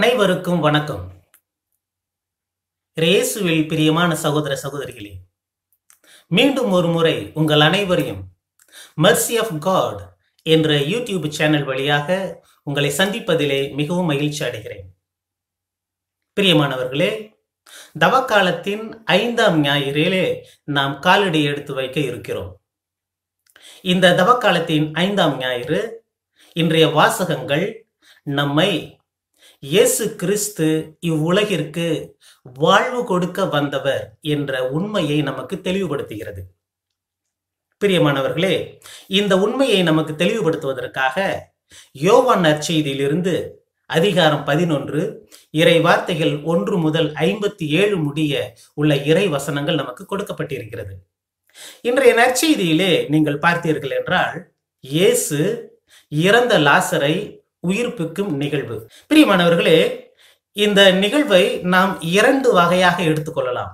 அனைவருக்கும் வணக்கம் இயேசுவில் பிரியமான சகோதர சகோதரிகளே மீண்டும் ஒரு முறை உங்கள் அனைவரையும் மர்சி ஆஃப் காட் என்ற யூடியூப் சேனல் வழியாக உங்களை சந்திப்பதிலே மிகவும் மகிழ்ச்சி அடைகிறேன் பிரியமானவர்களே தவக்காலத்தின் ஐந்தாம் ஞாயிறிலே நாம் காலடி எடுத்து வைக்க இருக்கிறோம் இந்த தவக்காலத்தின் ஐந்தாம் ஞாயிறு இன்றைய வாசகங்கள் நம்மை இயேசு கிறிஸ்து இவ்வுலகிற்கு வாழ்வு கொடுக்க வந்தவர் என்ற உண்மையை நமக்கு தெளிவுபடுத்துகிறது பிரியமானவர்களே இந்த உண்மையை நமக்கு தெளிவுபடுத்துவதற்காக யோவான் நற்செய்தியிலிருந்து அதிகாரம் பதினொன்று இறை வார்த்தைகள் ஒன்று முதல் ஐம்பத்தி ஏழு முடிய உள்ள இறை வசனங்கள் நமக்கு கொடுக்கப்பட்டிருக்கிறது இன்றைய நற்செய்தியிலே நீங்கள் பார்த்தீர்கள் என்றால் இயேசு இறந்த லாசரை உயிர்ப்பிக்கும் நிகழ்வு பிரியமானவர்களே இந்த நிகழ்வை நாம் இரண்டு வகையாக எடுத்துக்கொள்ளலாம்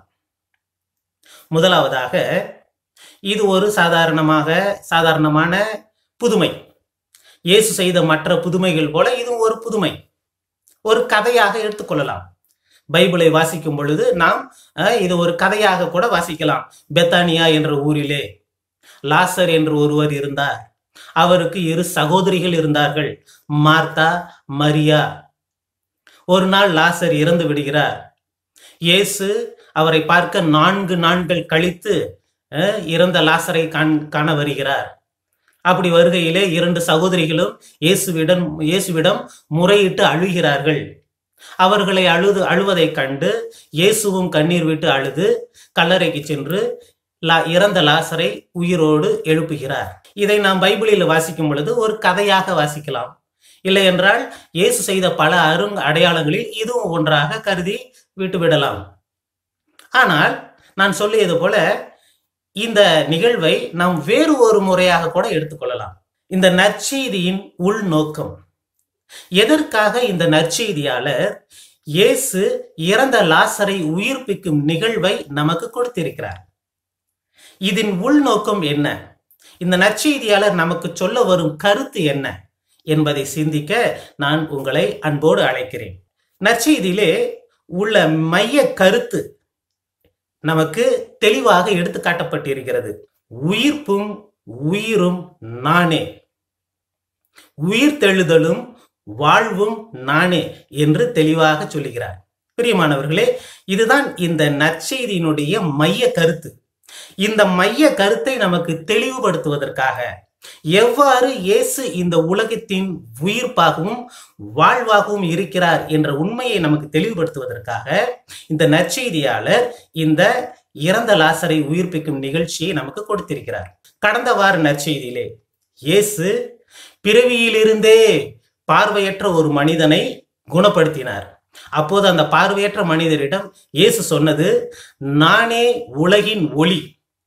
முதலாவதாக இது ஒரு சாதாரணமாக சாதாரணமான புதுமை இயேசு செய்த மற்ற புதுமைகள் போல இதுவும் ஒரு புதுமை ஒரு கதையாக எடுத்துக்கொள்ளலாம் பைபிளை வாசிக்கும் பொழுது நாம் அஹ், இது ஒரு கதையாக கூட வாசிக்கலாம் பெத்தானியா என்ற ஊரிலே லாசர் என்று ஒருவர் இருந்தார் அவருக்கு இரு சகோதரிகள் இருந்தார்கள் மார்த்தா மரியா ஒரு நாள் லாசர் இறந்து விடுகிறார் இயேசு அவரை பார்க்க நான்கு நாட்கள் கழித்து அஹ், இறந்த லாசரை காண் காண வருகிறார் அப்படி வருகையிலே இரண்டு சகோதரிகளும் இயேசுவிடம் இயேசுவிடம் முறையிட்டு அழுகிறார்கள் அவர்களை அழுது அழுவதைக் கண்டு இயேசுவும் கண்ணீர் விட்டு அழுது கல்லறைக்கு சென்று லா இறந்த லாசரை உயிரோடு எழுப்புகிறார் இதை நாம் பைபிளில் வாசிக்கும் பொழுது ஒரு கதையாக வாசிக்கலாம் இல்லை என்றால் இயேசு செய்த பல அருங் அடையாளங்களில் இதுவும் ஒன்றாக கருதி விட்டுவிடலாம் ஆனால் நான் சொல்லியது போல இந்த நிகழ்வை நாம் வேறு ஒரு முறையாக கூட எடுத்துக்கொள்ளலாம் இந்த நற்செய்தியின் உள்நோக்கம் எதற்காக இந்த நற்செய்தியாளர் இயேசு இறந்த லாசரை உயிர்ப்பிக்கும் நிகழ்வை நமக்கு கொடுத்திருக்கிறார் இதன் உள்நோக்கம் என்ன இந்த நற்செய்தியாளர் நமக்கு சொல்ல வரும் கருத்து என்ன என்பதை சிந்திக்க நான் உங்களை அன்போடு அழைக்கிறேன் நற்செய்தியிலே உள்ள மைய கருத்து நமக்கு தெளிவாக எடுத்து காட்டப்பட்டிருக்கிறது உயிர்ப்பும் உயிரும் நானே உயிர் தெழுதலும் வாழ்வும் நானே என்று தெளிவாக சொல்லுகிறார் பிரியமானவர்களே இதுதான் இந்த நற்செய்தியினுடைய மைய கருத்து இந்த மைய கருத்தை நமக்கு தெளிவுபடுத்துவதற்காக எவ்வாறு இயேசு இந்த உலகத்தின் உயிர்ப்பாகவும் வாழ்வாகவும் இருக்கிறார் என்ற உண்மையை நமக்கு தெளிவுபடுத்துவதற்காக இந்த நற்செய்தியாளர் இந்த இறந்த லாசரை உயிர்ப்பிக்கும் நிகழ்ச்சியை நமக்கு கொடுத்திருக்கிறார் கடந்த வார நற்செய்தியிலே இயேசு பிறவியிலிருந்தே பார்வையற்ற ஒரு மனிதனை குணப்படுத்தினார் அப்போது அந்த பார்வையற்ற மனிதரிடம் இயேசு சொன்னது நானே உலகின் ஒளி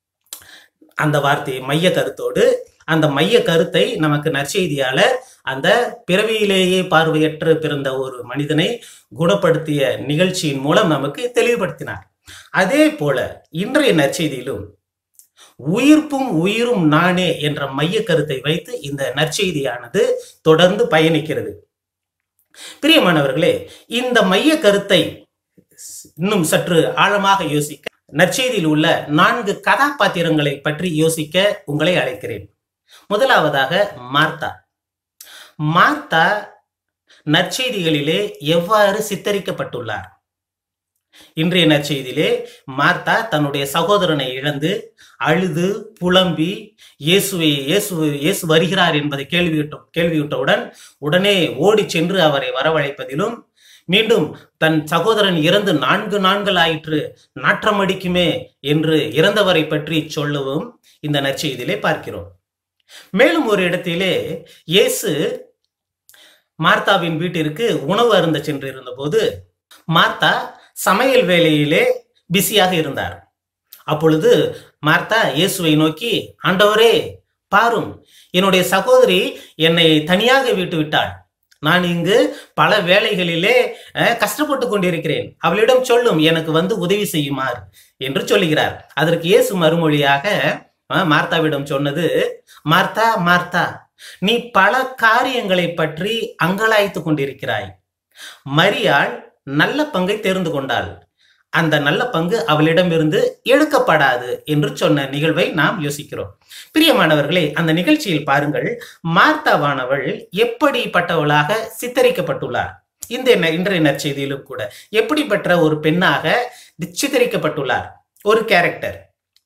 அந்த வார்த்தையை மைய கருத்தோடு அந்த மைய கருத்தை நமக்கு நற்செய்தியாளர் அந்த பிறவியிலேயே பார்வையற்று பிறந்த ஒரு மனிதனை குணப்படுத்திய நிகழ்ச்சியின் மூலம் நமக்கு தெளிவுபடுத்தினார் அதே போல இன்றைய நற்செய்தியிலும் உயிர்ப்பும் உயிரும் நானே என்ற மைய கருத்தை வைத்து இந்த நற்செய்தியானது தொடர்ந்து பயணிக்கிறது பிரியமானவர்களே இந்த மைய கருத்தை இன்னும் சற்று ஆழமாக யோசிக்க நற்செய்தியில் உள்ள நான்கு கதாபாத்திரங்களை பற்றி யோசிக்க உங்களை அழைக்கிறேன் முதலாவதாக மார்த்தா மார்த்தா நற்செய்திகளிலே எவ்வாறு சித்தரிக்கப்பட்டுள்ளார் இன்றைய நற்செய்தியிலே மார்த்தா தன்னுடைய சகோதரனை இழந்து அழுது புலம்பி இயேசுவை இயேசு இயேசு வருகிறார் என்பதை கேள்வியுட்ட கேள்வியுற்றவுடன் உடனே ஓடி சென்று அவரை வரவழைப்பதிலும் மீண்டும் தன் சகோதரன் இறந்து நான்கு நான்கள் ஆயிற்று நாற்றம் அடிக்குமே என்று இறந்தவரை பற்றி சொல்லவும் இந்த நற்செய்தியிலே பார்க்கிறோம் மேலும் ஒரு இடத்திலே இயேசு மார்த்தாவின் வீட்டிற்கு உணவு அருந்த சென்று இருந்தபோது மார்த்தா சமையல் வேலையிலே பிஸியாக இருந்தார் அப்பொழுது மார்த்தா இயேசுவை நோக்கி ஆண்டவரே பாரும் என்னுடைய சகோதரி என்னை தனியாக விட்டு விட்டாள் நான் இங்கு பல வேலைகளிலே அஹ், கஷ்டப்பட்டு கொண்டிருக்கிறேன் அவளிடம் சொல்லும் எனக்கு வந்து உதவி செய்யுமாறு என்று சொல்லுகிறார் அதற்கு இயேசு மறுமொழியாக அஹ், மார்த்தாவிடம் சொன்னது மார்த்தா மார்த்தா நீ பல காரியங்களை பற்றி அங்கலாய்த்து கொண்டிருக்கிறாய் மரியாள் நல்ல பங்கை தேர்ந்து கொண்டாள் அந்த நல்ல பங்கு அவளிடமிருந்து எடுக்கப்படாது என்று சொன்ன நிகழ்வை நாம் யோசிக்கிறோம் பிரியமானவர்களே அந்த நிகழ்ச்சியில் பாருங்கள் மார்த்தாவானவள் எப்படிப்பட்டவளாக சித்தரிக்கப்பட்டுள்ளார் இந்த ந- இன்றைய நற்செய்தியிலும் கூட எப்படிப்பட்ட ஒரு பெண்ணாக சித்தரிக்கப்பட்டுள்ளார் ஒரு கேரக்டர்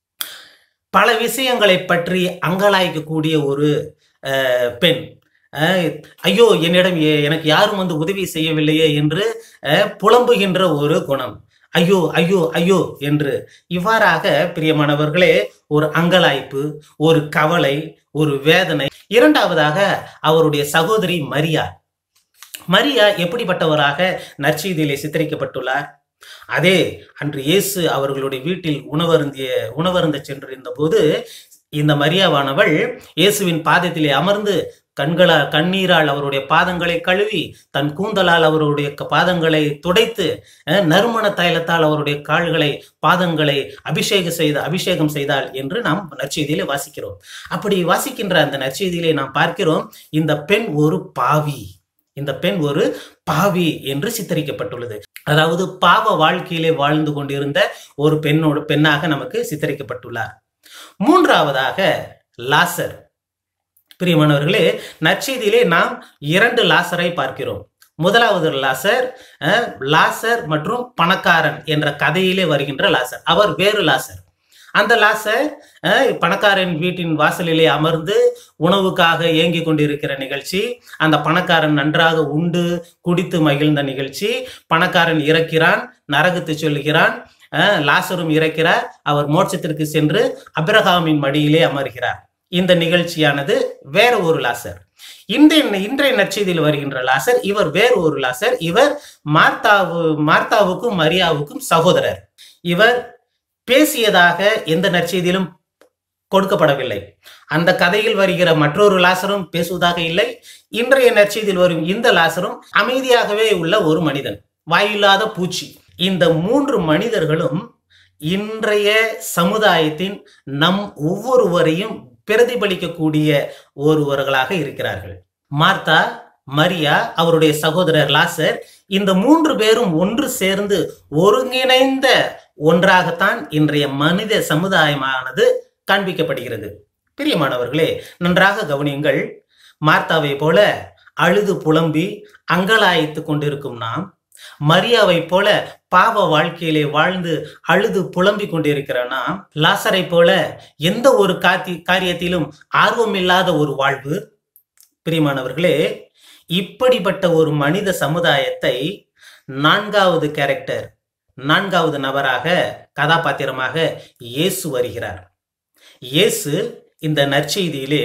பல விஷயங்களை பற்றி அங்கலாய்க்கக்கூடிய ஒரு அஹ், பெண் அஹ், ஐயோ என்னிடம் எ- எனக்கு யாரும் வந்து உதவி செய்யவில்லையே என்று அஹ், புலம்புகின்ற ஒரு குணம் ஐயோ ஐயோ ஐயோ என்று இவ்வாறாக பிரியமானவர்களே ஒரு அங்கலாய்ப்பு ஒரு கவலை ஒரு வேதனை இரண்டாவதாக அவருடைய சகோதரி மரியா மரியா எப்படிப்பட்டவராக நற்செய்தியிலே சித்தரிக்கப்பட்டுள்ளார் அதே அன்று இயேசு அவர்களுடைய வீட்டில் உணவருந்திய உணவருந்த சென்றிருந்த போது இந்த மரியாவானவள் இயேசுவின் பாதத்திலே அமர்ந்து கண்களா கண்ணீரால் அவருடைய பாதங்களை கழுவி தன் கூந்தலால் அவருடைய க- பாதங்களை துடைத்து அஹ், நறுமண தைலத்தால் அவருடைய கால்களை பாதங்களை அபிஷேகம் செய்த அபிஷேகம் செய்தாள் என்று நாம் நற்செய்தியிலே வாசிக்கிறோம் அப்படி வாசிக்கின்ற அந்த நற்செய்தியிலே நாம் பார்க்கிறோம் இந்த பெண் ஒரு பாவி இந்த பெண் ஒரு பாவி என்று சித்தரிக்கப்பட்டுள்ளது அதாவது பாவ வாழ்க்கையிலே வாழ்ந்து கொண்டிருந்த ஒரு பெண்ணோடு பெண்ணாக நமக்கு சித்தரிக்கப்பட்டுள்ளார் மூன்றாவதாக லாசர் பிரியமானவர்களே நற்செய்தியிலே நாம் இரண்டு லாசரை பார்க்கிறோம் முதலாவது லாசர் அஹ், லாசர் மற்றும் பணக்காரன் என்ற கதையிலே வருகின்ற லாசர் அவர் வேறு லாசர் அந்த லாசர் அஹ், பணக்காரன் வீட்டின் வாசலிலே அமர்ந்து உணவுக்காக ஏங்கி கொண்டிருக்கிற நிகழ்ச்சி அந்த பணக்காரன் நன்றாக உண்டு குடித்து மகிழ்ந்த நிகழ்ச்சி பணக்காரன் இறக்கிறான் நரகத்து சொல்லுகிறான் அஹ், லாசரும் இறக்கிறார் அவர் மோட்சத்திற்கு சென்று அபிரகாமின் மடியிலே அமர்கிறார் இந்த நிகழ்ச்சியானது வேற ஒரு லாசர் இன்றைய இன்றைய நற்செய்தியில் வருகின்ற லாசர் இவர் வேறு ஒரு லாசர் இவர் மார்த்தாவு மார்த்தாவுக்கும் மரியாவுக்கும் சகோதரர் இவர் பேசியதாக எந்த நற்செய்தியிலும் கொடுக்கப்படவில்லை அந்த கதையில் வருகிற மற்றொரு லாசரும் பேசுவதாக இல்லை இன்றைய நற்செய்தியில் வரும் இந்த லாசரும் அமைதியாகவே உள்ள ஒரு மனிதன் வாயில்லாத பூச்சி இந்த மூன்று மனிதர்களும் இன்றைய சமுதாயத்தின் நம் ஒவ்வொருவரையும் பிரதிபலிக்கக்கூடிய ஒருவர்களாக இருக்கிறார்கள் மார்த்தா மரியா அவருடைய சகோதரர் லாசர் இந்த மூன்று பேரும் ஒன்று சேர்ந்து ஒருங்கிணைந்த ஒன்றாகத்தான் இன்றைய மனித சமுதாயமானது காண்பிக்கப்படுகிறது பிரியமானவர்களே நன்றாக கவனியுங்கள் மார்த்தாவை போல அழுது புலம்பி அங்கலாய்த்து கொண்டிருக்கும் நாம் மரியாவை போல பாவ வாழ்க்கையிலே வாழ்ந்து அழுது புலம்பிக் கொண்டிருக்கிற நாம் லாசரை போல எந்த ஒரு காத்தி காரியத்திலும் ஆர்வமில்லாத ஒரு வாழ்வு பிரியமானவர்களே இப்படிப்பட்ட ஒரு மனித சமுதாயத்தை நான்காவது கேரக்டர் நான்காவது நபராக கதாபாத்திரமாக இயேசு வருகிறார் இயேசு இந்த நற்செய்தியிலே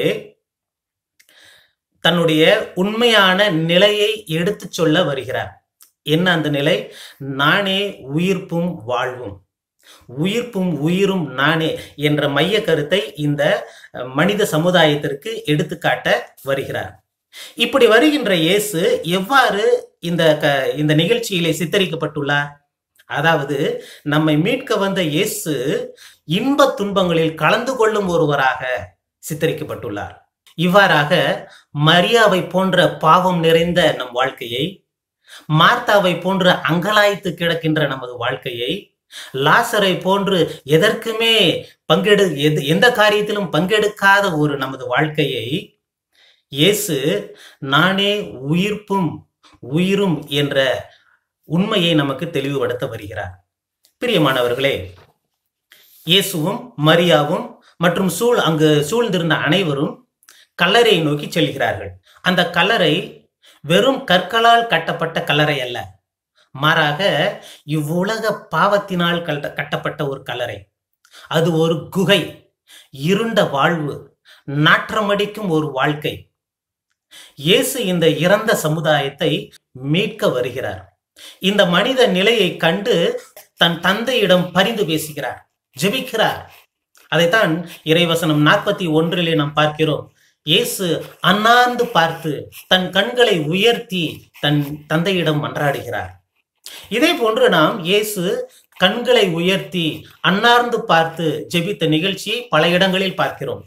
தன்னுடைய உண்மையான நிலையை எடுத்துச் சொல்ல வருகிறார் என்ன அந்த நிலை நானே உயிர்ப்பும் வாழ்வும் உயிர்ப்பும் உயிரும் நானே என்ற மைய கருத்தை இந்த அஹ், மனித சமுதாயத்திற்கு எடுத்துக்காட்ட வருகிறார் இப்படி வருகின்ற இயேசு எவ்வாறு இந்த க இந்த நிகழ்ச்சியிலே சித்தரிக்கப்பட்டுள்ளார் அதாவது நம்மை மீட்க வந்த இயேசு இன்ப துன்பங்களில் கலந்து கொள்ளும் ஒருவராக சித்தரிக்கப்பட்டுள்ளார் இவ்வாறாக மரியாவை போன்ற பாவம் நிறைந்த நம் வாழ்க்கையை மார்த்தாவை போன்ற அங்கலாய்த்து கிடக்கின்ற நமது வாழ்க்கையை லாசரை போன்று எதற்குமே பங்கெடு எது எந்த காரியத்திலும் பங்கெடுக்காத ஒரு நமது வாழ்க்கையை இயேசு நானே உயிர்ப்பும் உயிரும் என்ற உண்மையை நமக்கு தெளிவுபடுத்த வருகிறார் பிரியமானவர்களே இயேசுவும் மரியாவும் மற்றும் சூழ் அங்கு சூழ்ந்திருந்த அனைவரும் கல்லறையை நோக்கி செல்கிறார்கள் அந்த கல்லறை வெறும் கற்களால் கட்டப்பட்ட கல்லறை அல்ல மாறாக இவ்வுலக பாவத்தினால் கட்ட கட்டப்பட்ட ஒரு கல்லறை அது ஒரு குகை இருண்ட வாழ்வு நாற்றமடிக்கும் ஒரு வாழ்க்கை இயேசு இந்த இறந்த சமுதாயத்தை மீட்க வருகிறார் இந்த மனித நிலையை கண்டு தன் தந்தையிடம் பரிந்து பேசுகிறார் ஜெபிக்கிறார் அதைத்தான் இறைவசனம் நாற்பத்தி ஒன்றிலே நாம் பார்க்கிறோம் இயேசு அண்ணாந்து பார்த்து தன் கண்களை உயர்த்தி தன் தந்தையிடம் மன்றாடுகிறார் இதே போன்று நாம் இயேசு கண்களை உயர்த்தி அன்னார்ந்து பார்த்து ஜெபித்த நிகழ்ச்சியை பல இடங்களில் பார்க்கிறோம்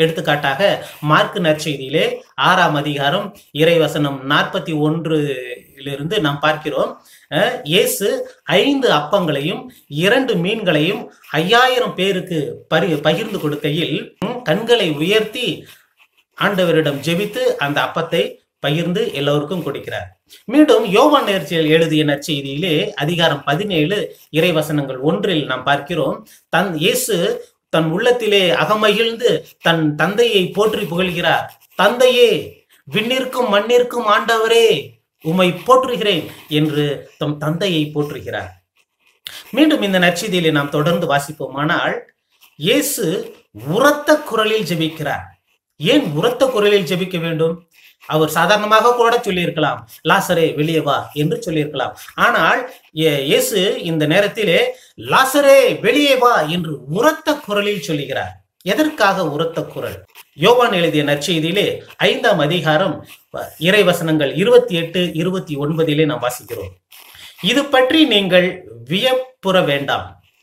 எடுத்துக்காட்டாக மார்க் நற்செய்தியிலே ஆறாம் அதிகாரம் இறைவசனம் நாற்பத்தி ஒன்று பதினேழிலிருந்து நாம் பார்க்கிறோம் அஹ், இயேசு ஐந்து அப்பங்களையும் இரண்டு மீன்களையும் ஐயாயிரம் பேருக்கு பரி பகிர்ந்து கொடுக்கையில் ம், கண்களை உயர்த்தி ஆண்டவரிடம் ஜெபித்து அந்த அப்பத்தை பகிர்ந்து எல்லோருக்கும் கொடுக்கிறார் மீண்டும் யோவான் நேர்ச்சியில் எழுதிய நற்செய்தியிலே அதிகாரம் பதினேழு இறைவசனங்கள் ஒன்றில் நாம் பார்க்கிறோம் தன் இயேசு தன் உள்ளத்திலே அகமகிழ்ந்து தன் தந்தையை போற்றி புகழ்கிறார் தந்தையே விண்ணிற்கும் மண்ணிற்கும் ஆண்டவரே உம்மை போற்றுகிறேன் என்று தம் தந்தையை போற்றுகிறார் மீண்டும் இந்த நற்செய்தியிலே நாம் தொடர்ந்து வாசிப்போமானால் இயேசு உரத்த குரலில் ஜெபிக்கிறார் ஏன் உரத்த குரலில் ஜெபிக்க வேண்டும் அவர் சாதாரணமாக கூட சொல்லியிருக்கலாம் லாசரே வெளியே வா என்று சொல்லியிருக்கலாம் ஆனால் இயே- இயேசு இந்த நேரத்திலே லாசரே வெளியே வா என்று உரத்த குரலில் சொல்லுகிறார் எதற்காக உரத்த குரல் யோவான் எழுதிய நற்செய்தியிலே ஐந்தாம் அதிகாரம் அஹ், இறைவசனங்கள் இருபத்தி எட்டு இருபத்தி ஒன்பதிலே நாம் வாசிக்கிறோம் இது பற்றி நீங்கள் வியப்புற வேண்டாம்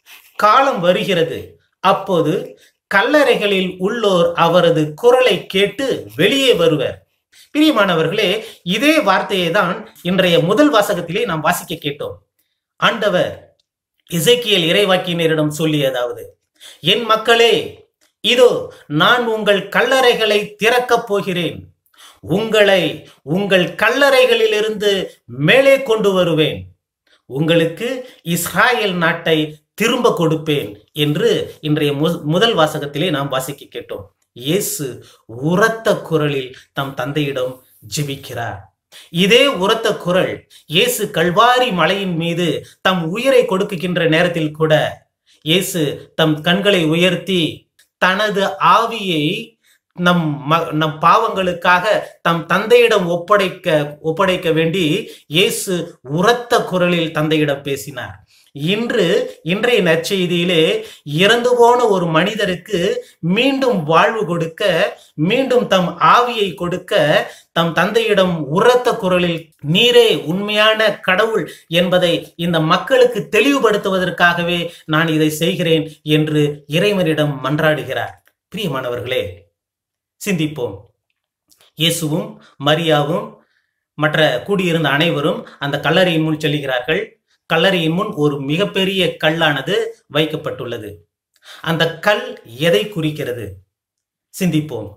காலம் வருகிறது அப்போது கல்லறைகளில் உள்ளோர் அவரது குரலை கேட்டு வெளியே வருவர் பிரியமானவர்களே இதே வார்த்தையை தான் இன்றைய முதல் வாசகத்திலே நாம் வாசிக்க கேட்டோம் ஆண்டவர் இசைக்கியல் இறைவாக்கினரிடம் சொல்லியதாவது என் மக்களே இதோ நான் உங்கள் கல்லறைகளை திறக்கப் போகிறேன் உங்களை உங்கள் கல்லறைகளிலிருந்து மேலே கொண்டு வருவேன் உங்களுக்கு இஸ்ராயேல் நாட்டை திரும்ப கொடுப்பேன் என்று இன்றைய மு- முதல் வாசகத்திலே நாம் வாசிக்க கேட்டோம் இயேசு உரத்த குரலில் தம் தந்தையிடம் ஜெபிக்கிறார் இதே உரத்த குரல் இயேசு கல்வாரி மலையின் மீது தம் உயிரை கொடுக்குகின்ற நேரத்தில் கூட இயேசு தம் கண்களை உயர்த்தி தனது ஆவியை நம் ம- நம் பாவங்களுக்காக தம் தந்தையிடம் ஒப்படைக்க ஒப்படைக்க வேண்டி இயேசு உரத்த குரலில் தந்தையிடம் பேசினார் இன்று இன்றைய நற்செய்தியிலே இறந்து போன ஒரு மனிதருக்கு மீண்டும் வாழ்வு கொடுக்க மீண்டும் தம் ஆவியை கொடுக்க தம் தந்தையிடம் உரத்த குரலில் நீரே உண்மையான கடவுள் என்பதை இந்த மக்களுக்கு தெளிவுபடுத்துவதற்காகவே நான் இதை செய்கிறேன் என்று இறைவனிடம் மன்றாடுகிறார் பிரியமானவர்களே சிந்திப்போம் இயேசுவும் மரியாவும் மற்ற கூடியிருந்த அனைவரும் அந்த கல்லறையின் முன் செல்கிறார்கள் கல்லறையின் முன் ஒரு மிகப்பெரிய கல்லானது வைக்கப்பட்டுள்ளது அந்த கல் எதை குறிக்கிறது சிந்திப்போம்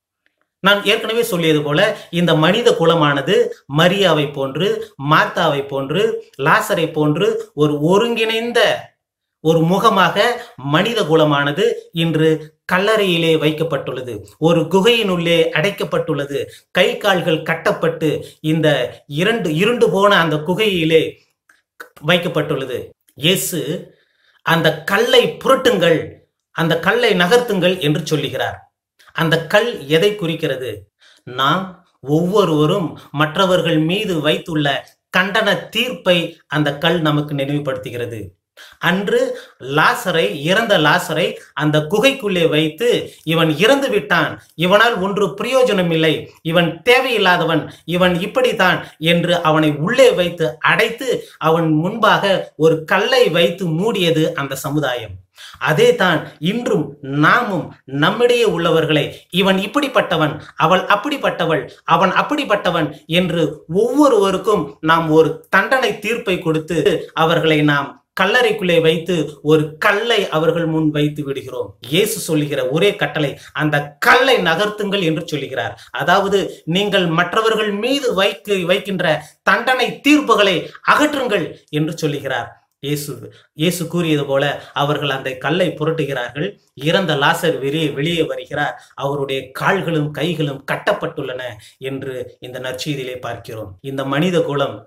நான் ஏற்கனவே சொல்லியது போல இந்த மனித குலமானது மரியாவை போன்று மார்த்தாவை போன்று லாசரை போன்று ஒரு ஒருங்கிணைந்த ஒரு முகமாக மனித குலமானது இன்று கல்லறையிலே வைக்கப்பட்டுள்ளது ஒரு குகையினுள்ளே அடைக்கப்பட்டுள்ளது கை கால்கள் கட்டப்பட்டு இந்த இரண்டு இருண்டு போன அந்த குகையிலே வைக்கப்பட்டுள்ளது இயேசு அந்த கல்லை புரட்டுங்கள் அந்த கல்லை நகர்த்துங்கள் என்று சொல்லுகிறார் அந்த கல் எதை குறிக்கிறது நாம் ஒவ்வொருவரும் மற்றவர்கள் மீது வைத்துள்ள கண்டன தீர்ப்பை அந்த கல் நமக்கு நினைவுபடுத்துகிறது அன்று லாசரை இறந்த லாசரை அந்த குகைக்குள்ளே வைத்து இவன் இறந்து விட்டான் இவனால் ஒன்று பிரயோஜனம் இல்லை இவன் தேவையில்லாதவன் இவன் இப்படித்தான் என்று அவனை உள்ளே வைத்து அடைத்து அவன் முன்பாக ஒரு கல்லை வைத்து மூடியது அந்த சமுதாயம் அதே தான் இன்றும் நாமும் நம்மிடையே உள்ளவர்களை இவன் இப்படிப்பட்டவன் அவள் அப்படிப்பட்டவள் அவன் அப்படிப்பட்டவன் என்று ஒவ்வொருவருக்கும் நாம் ஒரு தண்டனை தீர்ப்பை கொடுத்து அவர்களை நாம் கல்லறைக்குள்ளே வைத்து ஒரு கல்லை அவர்கள் முன் வைத்து விடுகிறோம் இயேசு சொல்லுகிற ஒரே கட்டளை அந்த கல்லை நகர்த்துங்கள் என்று சொல்லுகிறார் அதாவது நீங்கள் மற்றவர்கள் மீது வைக்க வைக்கின்ற தண்டனை தீர்ப்புகளை அகற்றுங்கள் என்று சொல்லுகிறார் இயேசு இயேசு கூறியது போல அவர்கள் அந்த கல்லை புரட்டுகிறார்கள் இறந்த லாசர் வெளியே வெளியே வருகிறார் அவருடைய கால்களும் கைகளும் கட்டப்பட்டுள்ளன என்று இந்த நற்செய்தியிலே பார்க்கிறோம் இந்த மனித குலம்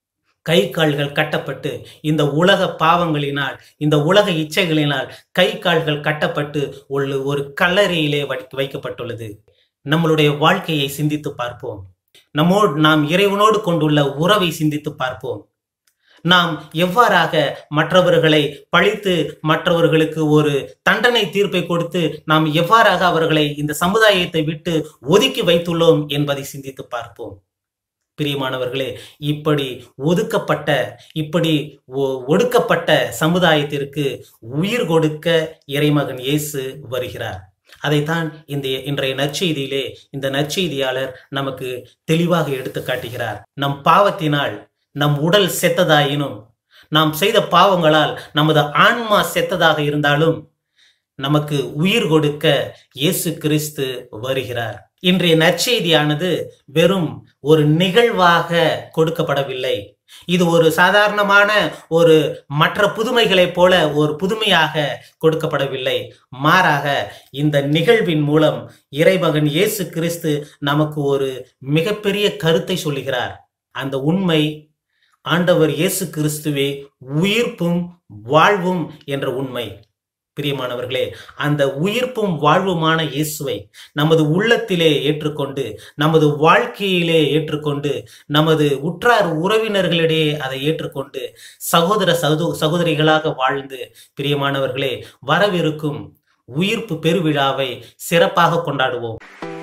கை கால்கள் கட்டப்பட்டு இந்த உலக பாவங்களினால் இந்த உலக இச்சைகளினால் கை கால்கள் கட்டப்பட்டு ஒரு ஒரு கல்லறையிலே வை- வைக்கப்பட்டுள்ளது நம்மளுடைய வாழ்க்கையை சிந்தித்து பார்ப்போம் நம்மோடு நாம் இறைவனோடு கொண்டுள்ள உறவை சிந்தித்து பார்ப்போம் நாம் எவ்வாறாக மற்றவர்களை பழித்து மற்றவர்களுக்கு ஒரு தண்டனை தீர்ப்பை கொடுத்து நாம் எவ்வாறாக அவர்களை இந்த சமுதாயத்தை விட்டு ஒதுக்கி வைத்துள்ளோம் என்பதை சிந்தித்து பார்ப்போம் பிரியமானவர்களே இப்படி ஒதுக்கப்பட்ட இப்படி ஒ- ஒடுக்கப்பட்ட சமுதாயத்திற்கு உயிர் கொடுக்க இறைமகன் இயேசு வருகிறார் அதைத்தான் இந்த இன்றைய நற்செய்தியிலே இந்த நற்செய்தியாளர் நமக்கு தெளிவாக எடுத்து காட்டுகிறார் நம் பாவத்தினால் நம் உடல் செத்ததாயினும் நாம் செய்த பாவங்களால் நமது ஆன்மா செத்ததாக இருந்தாலும் நமக்கு உயிர் கொடுக்க இயேசு கிறிஸ்து வருகிறார் இன்றைய நற்செய்தியானது வெறும் ஒரு நிகழ்வாக கொடுக்கப்படவில்லை இது ஒரு சாதாரணமான ஒரு மற்ற புதுமைகளைப் போல ஒரு புதுமையாக கொடுக்கப்படவில்லை மாறாக இந்த நிகழ்வின் மூலம் இறைமகன் இயேசு கிறிஸ்து நமக்கு ஒரு மிகப்பெரிய கருத்தை சொல்லுகிறார் அந்த உண்மை ஆண்டவர் இயேசு கிறிஸ்துவே உயிர்ப்பும் வாழ்வும் என்ற உண்மை பிரியமானவர்களே அந்த உயிர்ப்பும் வாழ்வுமான இயேசுவை நமது உள்ளத்திலே ஏற்றுக்கொண்டு நமது வாழ்க்கையிலே ஏற்றுக்கொண்டு நமது உற்றார் உறவினர்களிடையே அதை ஏற்றுக்கொண்டு சகோதர சகோ சகோதரிகளாக வாழ்ந்து பிரியமானவர்களே வரவிருக்கும் உயிர்ப்பு பெருவிழாவை சிறப்பாக கொண்டாடுவோம்